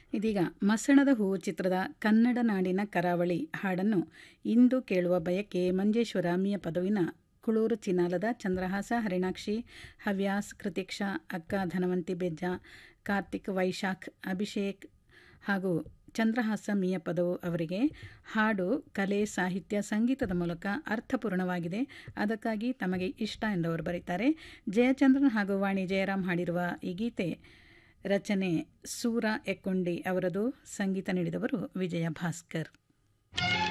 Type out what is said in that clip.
ಇದೀಗ ಮಸಣದ ಹೂವು ಚಿತ್ರದ ಕನ್ನಡ ನಾಡಿನ ಕರಾವಳಿ ಹಾಡನ್ನು ಇಂದು ಕೇಳುವ ಬಯಕೆ ಮಂಜೇಶ್ವರ ಮಿಯ ಪದವಿನ ಕುಳೂರು ಚಿನಾಲದ ಚಂದ್ರಹಾಸ ಹರಿಣಾಕ್ಷಿ ಹವ್ಯಾಸ್ ಕೃತಿಕ್ಷಾ ಅಕ್ಕ ಧನವಂತಿ ಬೆಜ್ಜ ಕಾರ್ತಿಕ್ ವೈಶಾಖ್ ಅಭಿಷೇಕ್ ಹಾಗೂ ಚಂದ್ರಹಾಸ ಮಿಯ ಪದವು ಅವರಿಗೆ ಹಾಡು ಕಲೆ ಸಾಹಿತ್ಯ ಸಂಗೀತದ ಮೂಲಕ ಅರ್ಥಪೂರ್ಣವಾಗಿದೆ ಅದಕ್ಕಾಗಿ ತಮಗೆ ಇಷ್ಟ ಎಂದವರು ಬರೀತಾರೆ ಜಯಚಂದ್ರನ್ ಹಾಗೂ ವಾಣಿ ಜಯರಾಮ್ ಹಾಡಿರುವ ಈ ಗೀತೆ ರಚನೆ ಸೂರ ಎಕ್ಕೊಂಡಿ ಅವರದು ಸಂಗೀತ ನೀಡಿದವರು ವಿಜಯ ಭಾಸ್ಕರ್